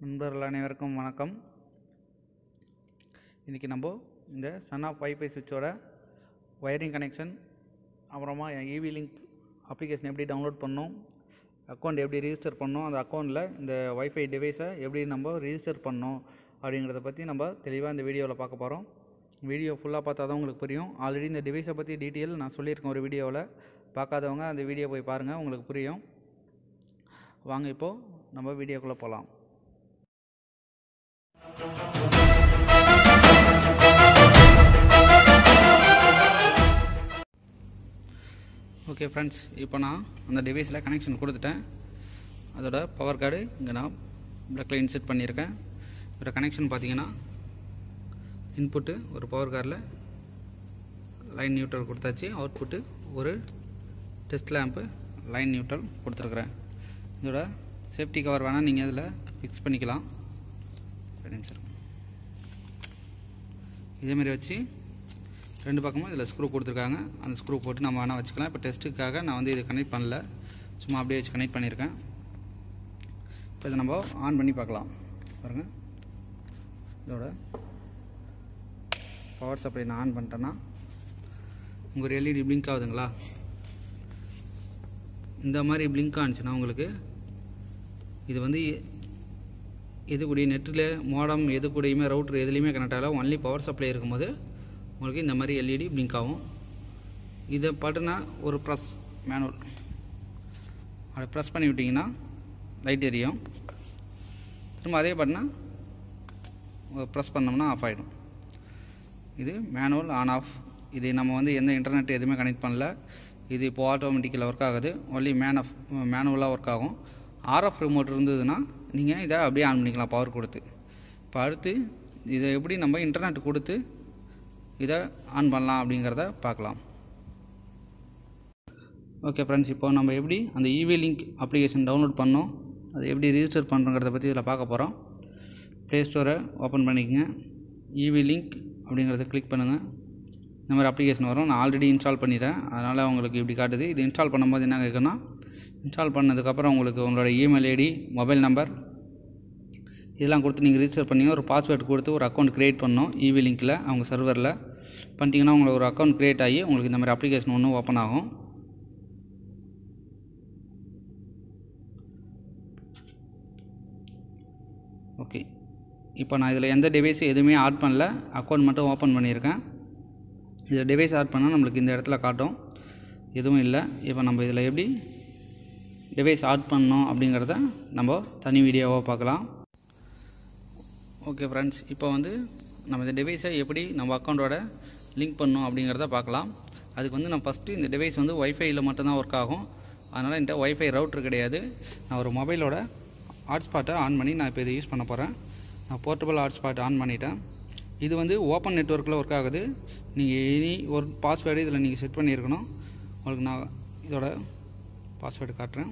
நண்பர்கள் அனைவருக்கும் வணக்கம் இன்றைக்கி நம்ம இந்த சன் ஆஃப் வைஃபை சுவிட்சோட ஒயரிங் கனெக்ஷன் அப்புறமா ஈவி லிங்க் அப்ளிகேஷன் எப்படி டவுன்லோட் பண்ணோம் அக்கௌண்ட் எப்படி ரிஜிஸ்டர் பண்ணோம் அந்த அக்கௌண்ட்டில் இந்த வைஃபை டிவைஸை எப்படி நம்ம ரிஜிஸ்டர் பண்ணோம் அப்படிங்கிறத பற்றி நம்ம தெளிவாக இந்த வீடியோவில் பார்க்க போகிறோம் வீடியோ ஃபுல்லாக பார்த்தா தான் உங்களுக்கு புரியும் ஆல்ரெடி இந்த டிவைஸை பற்றி டீட்டெயில் நான் சொல்லியிருக்கேன் ஒரு வீடியோவில் பார்க்காதவங்க அந்த வீடியோ போய் பாருங்கள் உங்களுக்கு புரியும் வாங்க இப்போது நம்ம வீடியோக்குள்ளே போகலாம் ஓகே ஃப்ரெண்ட்ஸ் இப்போ நான் அந்த டிவைஸில் கனெக்ஷன் கொடுத்துட்டேன் அதோட பவர் கார்டு இங்கே நான் ப்ளக்கில் இன்செர்ட் பண்ணியிருக்கேன் இதோட கனெக்ஷன் பார்த்தீங்கன்னா இன்புட்டு ஒரு பவர் கார்டில் லைன் நியூட்ரல் கொடுத்தாச்சு அவுட்புட்டு ஒரு டெஸ்ட் லேம்ப்பு லைன் நியூட்ரல் கொடுத்துருக்குறேன் இதோட சேஃப்டி கவர் வேணால் நீங்கள் இதில் ஃபிக்ஸ் பண்ணிக்கலாம் ரெண்டு நிமிஷம் இருங்க. இதேமாரி வச்சு ரெண்டு பக்கமும் இதில் ஸ்க்ரூ கொடுத்துருக்காங்க அந்த ஸ்க்ரூ போட்டு நம்ம வேணால் வச்சுக்கலாம் இப்போ டெஸ்ட்டுக்காக நான் வந்து இது கனெக்ட் பண்ணல சும்மா அப்படியே வச்சு கனெக்ட் பண்ணியிருக்கேன் இப்போ இதை நம்ம ஆன் பண்ணி பார்க்கலாம் பாருங்கள் இதோட பவர் சப்ளை நான் ஆன் பண்ணிட்டேன்னா உங்கள் ஒரு எல்இடி பிளிங்க் ஆகுதுங்களா இந்த மாதிரி பிளிங்க் ஆனிச்சுன்னா உங்களுக்கு இது வந்து எது கூடிய நெட்டில் மோடம் எது கூடயுமே ரவுட்ரு எதுலேயுமே கனெக்ட் ஆகல ஒன்லி பவர் சப்ளை இருக்கும்போது உங்களுக்கு இந்த மாதிரி எல்இடி பிளிங்க் ஆகும் இதை பட்டுனா ஒரு ப்ரெஸ் மேனுவல் அதை ப்ரெஸ் பண்ணி விட்டிங்கன்னா லைட் எரியும் திரும்ப அதே பட்டனை ப்ரெஸ் பண்ணோம்னா ஆஃப் ஆகிடும் இது மேனுவல் ஆன் ஆஃப் இது நம்ம வந்து எந்த இன்டர்நெட் எதுவுமே கனெக்ட் பண்ணல இது இப்போ ஆட்டோமேட்டிக்கில் ஒர்க் ஆகுது ஒன்லி மேன் ஆஃப் மேனுவலாக ஒர்க் ஆகும் ஆர்எஃப் ரிமோட் இருந்ததுன்னா நீங்கள் இதை அப்படியே ஆன் பண்ணிக்கலாம் பவர் கொடுத்து இப்போ அடுத்து இதை எப்படி நம்ம இன்டர்நெட் கொடுத்து இதை ஆன் பண்ணலாம் அப்படிங்கிறத பார்க்கலாம் ஓகே ஃப்ரெண்ட்ஸ் இப்போ நம்ம எப்படி அந்த இவி லிங்க் அப்ளிகேஷன் டவுன்லோட் பண்ணோம் அதை எப்படி ரிஜிஸ்டர் பண்ணுறங்கிறத பற்றி இதில் பார்க்க போகிறோம் ப்ளே ஸ்டோரை ஓப்பன் பண்ணிக்கங்க இவி லிங்க் அப்படிங்கிறத கிளிக் பண்ணுங்கள் இந்த மாதிரி அப்ளிகேஷன் வரும் நான் ஆல்ரெடி இன்ஸ்டால் பண்ணிட்டேன் அதனால் உங்களுக்கு இப்படி காட்டுது இது இன்ஸ்டால் பண்ணும்போது என்ன கேட்குன்னா இன்ஸ்டால் பண்ணதுக்கப்புறம் உங்களுக்கு உங்களோட இமெயில் ஐடி மொபைல் நம்பர் இதெல்லாம் கொடுத்து நீங்கள் ரிஜிஸ்டர் பண்ணி ஒரு பாஸ்வேர்டு கொடுத்து ஒரு அக்கௌண்ட் க்ரியேட் பண்ணணும் இவி லிங்க்கில் அவங்க சர்வரில் பண்ணிட்டீங்கன்னா உங்களுக்கு ஒரு அக்கௌண்ட் க்ரியேட் ஆகி உங்களுக்கு இந்த மாதிரி அப்ளிகேஷன் ஒன்று ஓப்பன் ஆகும் ஓகே இப்போ நான் இதில் எந்த டிவைஸ் எதுவுமே ஆட் பண்ணல அக்கௌண்ட் மட்டும் ஓப்பன் பண்ணியிருக்கேன் இதில் டிவைஸ் ஆட் பண்ணால் நம்மளுக்கு இந்த இடத்துல காட்டும் எதுவும் இல்லை இப்போ நம்ம இதில் எப்படி டிவைஸ் ஆட் பண்ணோம் அப்படிங்கிறத நம்ம தனி வீடியோவாக பார்க்கலாம் ஓகே ஃப்ரெண்ட்ஸ் இப்போ வந்து நம்ம இந்த டிவைஸை எப்படி நம்ம அக்கௌண்ட்டோட லிங்க் பண்ணோம் அப்படிங்கிறத பார்க்கலாம் அதுக்கு வந்து நான் ஃபஸ்ட்டு இந்த டிவைஸ் வந்து ஒய்ஃபையில் மட்டும்தான் ஒர்க் ஆகும் அதனால் என்கிட்ட ஒய்ஃபை ரவுட்ரு கிடையாது நான் ஒரு மொபைலோட ஹாட்ஸ்பாட்டை ஆன் பண்ணி நான் இப்போ இதை யூஸ் பண்ண போகிறேன் நான் போர்ட்டபிள் ஹாட்ஸ்பாட் ஆன் பண்ணிட்டேன் இது வந்து ஓப்பன் நெட்ஒர்க்கில் ஒர்க் ஆகுது நீங்கள் எனி ஒரு பாஸ்வேர்டு இதில் நீங்கள் செட் பண்ணியிருக்கணும் உங்களுக்கு நான் இதோட பாஸ்வேர்டு காட்டுறேன்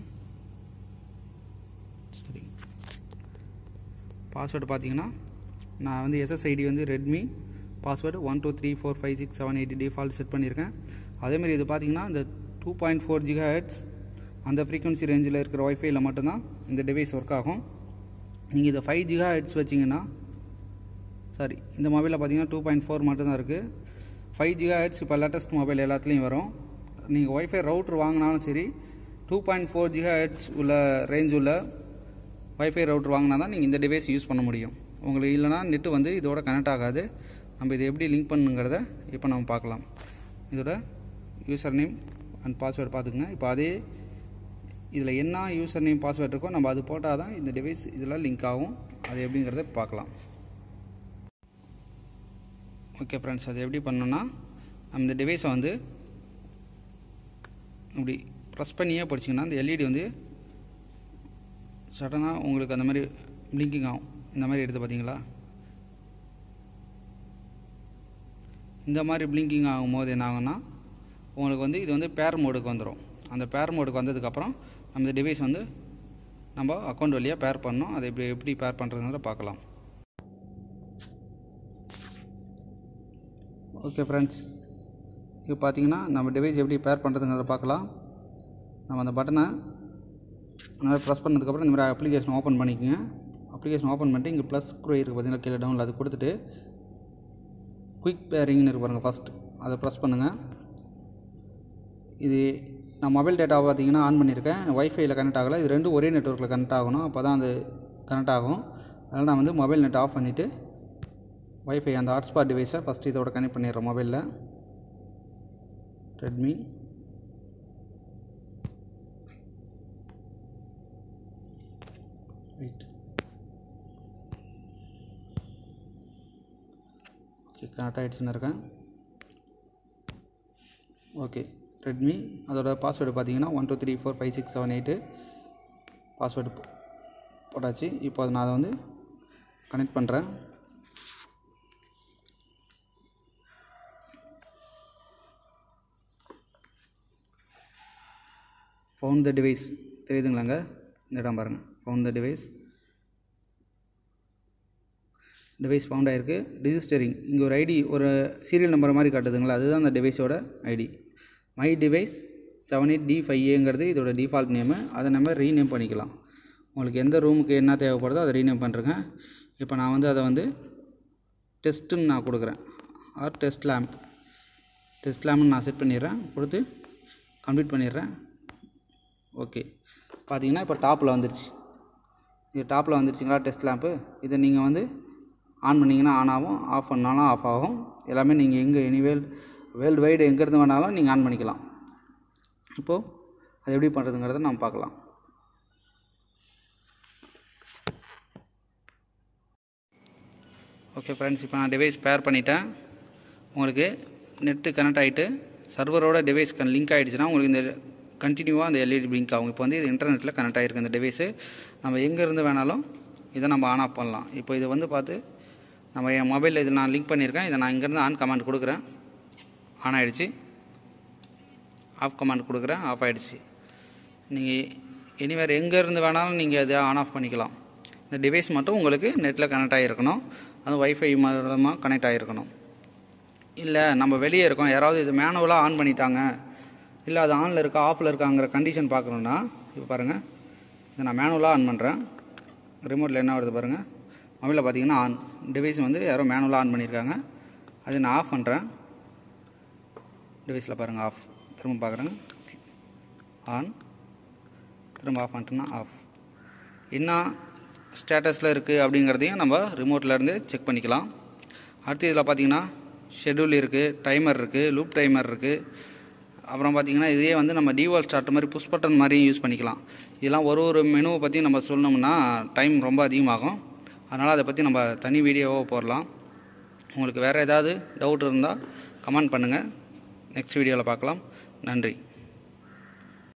சரி பாஸ்வேர்டு பார்த்தீங்கன்னா நான் வந்து எஸ்எஸ்ஐடி வந்து Redmi password one two three four five six seven eight default set பண்ணியிருக்கேன் அதேமாதிரி இது பார்த்தீங்கன்னா இந்த two point four giga hertz அந்த ஃப்ரீக்வன்சி ரேஞ்சில் இருக்கிற ஒய்ஃபைல மட்டும்தான் இந்த டிவைஸ் ஒர்க் ஆகும் நீங்கள் இதை ஃபைவ் ஜிகா ஹெட்ஸ் வச்சிங்கன்னா சாரி இந்த மொபைலில் பார்த்தீங்கன்னா டூ பாயிண்ட் ஃபோர் மட்டும்தான் இருக்குது ஃபைவ் ஜிகா ஹெட்ஸ் இப்போ லேட்டஸ்ட் மொபைல் எல்லாத்துலேயும் வரும் நீங்கள் ஒய்ஃபை ரவுட்ரு வாங்கினாலும் சரி two point four giga hertz உள்ள ரேஞ்ச் உள்ள ஒய்ஃபை ரவுட்ரு வாங்கினா தான் நீங்கள் இந்த டிவைஸ் யூஸ் பண்ண முடியும் உங்களுக்கு இல்லைனா நெட்டு வந்து இதோட கனெக்ட் ஆகாது நம்ம இதை எப்படி லிங்க் பண்ணுங்கிறத இப்போ நம்ம பார்க்கலாம் இதோட யூசர் நேம் அண்ட் பாஸ்வேர்டு பார்த்துக்குங்க இப்போ அதே இதில் என்ன யூசர் நேம் பாஸ்வேர்டு இருக்கோ நம்ம அது போட்டால் தான் இந்த டிவைஸ் இதில் லிங்க் ஆகும் அது எப்படிங்கிறத பார்க்கலாம் ஓகே ஃப்ரெண்ட்ஸ் அது எப்படி பண்ணோன்னா நம்ம இந்த டிவைஸை வந்து இப்படி ப்ரெஸ் பண்ணியே படிச்சிங்கன்னா அந்த எல்இடி வந்து சடனாக உங்களுக்கு அந்த மாதிரி பிளிங்கிங் ஆகும் இந்த மாதிரி எடுத்து பார்த்தீங்களா இந்த மாதிரி பிளிங்கிங் ஆகும்போது என்ன ஆகும்னா உங்களுக்கு வந்து இது வந்து பேர் மோடுக்கு வந்துடும் அந்த பேர் மோடுக்கு வந்ததுக்கப்புறம் நம்ம இந்த டிவைஸ் வந்து நம்ம அக்கௌண்ட் வழியாக பேர் பண்ணோம் அதை எப்படி எப்படி பேர் பண்ணுறதுங்கிறத பார்க்கலாம் ஓகே ஃப்ரெண்ட்ஸ் இப்போ பார்த்தீங்கன்னா நம்ம டிவைஸ் எப்படி பேர் பண்ணுறதுங்கிறத பார்க்கலாம் நம்ம அந்த பட்டனை அந்த மாதிரி ப்ரெஸ் பண்ணதுக்கப்புறம் இந்த மாதிரி அப்ளிகேஷன் ஓப்பன் பண்ணிக்கோங்க அப்ளிகேஷன் ஓப்பன் பண்ணிட்டு இங்கே ப்ளஸ் க்ரோ இருக்குது பார்த்தீங்கன்னா கீழே டவுனில் அது கொடுத்துட்டு குயிக் பேரிங்னு இருக்கு பாருங்கள் ஃபஸ்ட் அதை ப்ரெஸ் பண்ணுங்கள் இது நான் மொபைல் டேட்டா பார்த்தீங்கன்னா ஆன் பண்ணியிருக்கேன் ஒய்ஃபைல கனெக்ட் ஆகலை இது ரெண்டும் ஒரே நெட்ஒர்க்கில் கனெக்ட் ஆகணும் அப்போ தான் அது கனெக்ட் ஆகும் அதனால் நான் வந்து மொபைல் நெட் ஆஃப் பண்ணிவிட்டு ஒய்ஃபை அந்த ஹாட்ஸ்பாட் டிவைஸை ஃபஸ்ட்டு இதோட கனெக்ட் பண்ணிடுறேன் மொபைலில் ரெட்மி வெயிட் ஓகே கனெக்ட் ஆகிடுச்சுன்னு இருக்கேன் ஓகே ரெட்மி அதோட பாஸ்வேர்டு பார்த்தீங்கன்னா one two three four five six seven eight password போட்டாச்சு இப்போ அதை நான் அதை வந்து கனெக்ட் பண்ணுறேன் ஃபவுண்ட் த டிவைஸ் தெரியுதுங்களாங்க இந்த இடம் பாருங்கள் found the device device found ஆகிருக்கு ரிஜிஸ்டரிங் இங்கே ஒரு ஐடி ஒரு சீரியல் நம்பர் மாதிரி காட்டுதுங்களா அதுதான் அந்த டிவைஸோட ID my device seven eight D five ஏங்கிறது இதோட டிஃபால்ட் நேமு அதை நம்ம ரீநேம் பண்ணிக்கலாம் உங்களுக்கு எந்த ரூமுக்கு என்ன தேவைப்படுதோ அதை ரீநேம் பண்ணுறேங்க இப்போ நான் வந்து அதை வந்து டெஸ்ட்டுன்னு நான் கொடுக்குறேன் ஆர் டெஸ்ட் லேம்ப் டெஸ்ட் லேம்ப்னு நான் செட் பண்ணிடுறேன் கொடுத்து கம்ப்ளீட் பண்ணிடுறேன் ஓகே பார்த்தீங்கன்னா இப்போ டாப்பில் வந்துருச்சு இது டாப்பில் வந்துருச்சுங்களா டெஸ்ட் லேம்ப்பு இதை நீங்கள் வந்து ஆன் பண்ணிங்கன்னா ஆன் ஆகும் ஆஃப் பண்ணாலும் ஆஃப் ஆகும் எல்லாமே நீங்கள் எங்கே எனிவேல் வேர்ல்டு வைடு எங்கேருந்து வேணாலும் நீங்கள் ஆன் பண்ணிக்கலாம் இப்போது அது எப்படி பண்ணுறதுங்கிறத நம்ம பார்க்கலாம் ஓகே ஃப்ரெண்ட்ஸ் இப்போ நான் டிவைஸ் பேர் பண்ணிட்டேன் உங்களுக்கு நெட்டு கனெக்ட் ஆகிட்டு சர்வரோட டிவைஸ் கன் லிங்க் ஆகிடுச்சுன்னா உங்களுக்கு இந்த கண்டினியூவாக அந்த எல்இடி பிளிங்க் ஆகும் இப்போ வந்து இது இன்டர்நெட்டில் கனெக்ட் ஆகிருக்கு இந்த டிவைஸு நம்ம எங்கேருந்து வேணாலும் இதை நம்ம ஆன் ஆஃப் பண்ணலாம் இப்போ இதை வந்து பார்த்து நம்ம என் மொபைலில் இதில் நான் லிங்க் பண்ணியிருக்கேன் இதை நான் இங்கேருந்து ஆன் கமாண்ட் கொடுக்குறேன் ஆன் ஆகிடுச்சு ஆஃப் கமாண்ட் கொடுக்குறேன் ஆஃப் ஆகிடுச்சு நீங்கள் இனி வேறு எங்கேருந்து வேணாலும் நீங்கள் அதை ஆன் ஆஃப் பண்ணிக்கலாம் இந்த டிவைஸ் மட்டும் உங்களுக்கு நெட்டில் கனெக்ட் ஆகிருக்கணும் அது வைஃபை மூலமாக கனெக்ட் ஆகிருக்கணும் இல்லை நம்ம வெளியே இருக்கோம் யாராவது இது மேனுவலாக ஆன் பண்ணிட்டாங்க இல்லை அது ஆனில் இருக்கா ஆஃபில் இருக்காங்கிற கண்டிஷன் பார்க்கணுன்னா இப்போ பாருங்கள் இதை நான் மேனுவலாக ஆன் பண்ணுறேன் ரிமோட்டில் என்ன வருது பாருங்கள் மொபைலில் பார்த்தீங்கன்னா ஆன் டிவைஸ் வந்து யாரோ மேனுவலாக ஆன் பண்ணியிருக்காங்க அது நான் ஆஃப் பண்ணுறேன் டிவைஸில் பாருங்கள் ஆஃப் திரும்ப பார்க்குறேங்க ஆன் திரும்ப ஆஃப் பண்ணிட்டோன்னா ஆஃப் என்ன ஸ்டேட்டஸில் இருக்குது அப்படிங்கிறதையும் நம்ம ரிமோட்டில் இருந்து செக் பண்ணிக்கலாம் அடுத்து இதில் பார்த்தீங்கன்னா ஷெட்யூல் இருக்குது டைமர் இருக்குது லூப் டைமர் இருக்குது அப்புறம் பார்த்தீங்கன்னா இதே வந்து நம்ம டிவால் ஸ்டார்ட் மாதிரி புஷ் பட்டன் மாதிரியும் யூஸ் பண்ணிக்கலாம் இதெல்லாம் ஒரு ஒரு மெனுவை பற்றி நம்ம சொன்னோம்னா டைம் ரொம்ப அதிகமாகும் அதனால் அதை பற்றி நம்ம தனி வீடியோவாக போடலாம் உங்களுக்கு வேறு ஏதாவது டவுட் இருந்தால் கமெண்ட் பண்ணுங்கள் நெக்ஸ்ட் வீடியோவில் பார்க்கலாம் நன்றி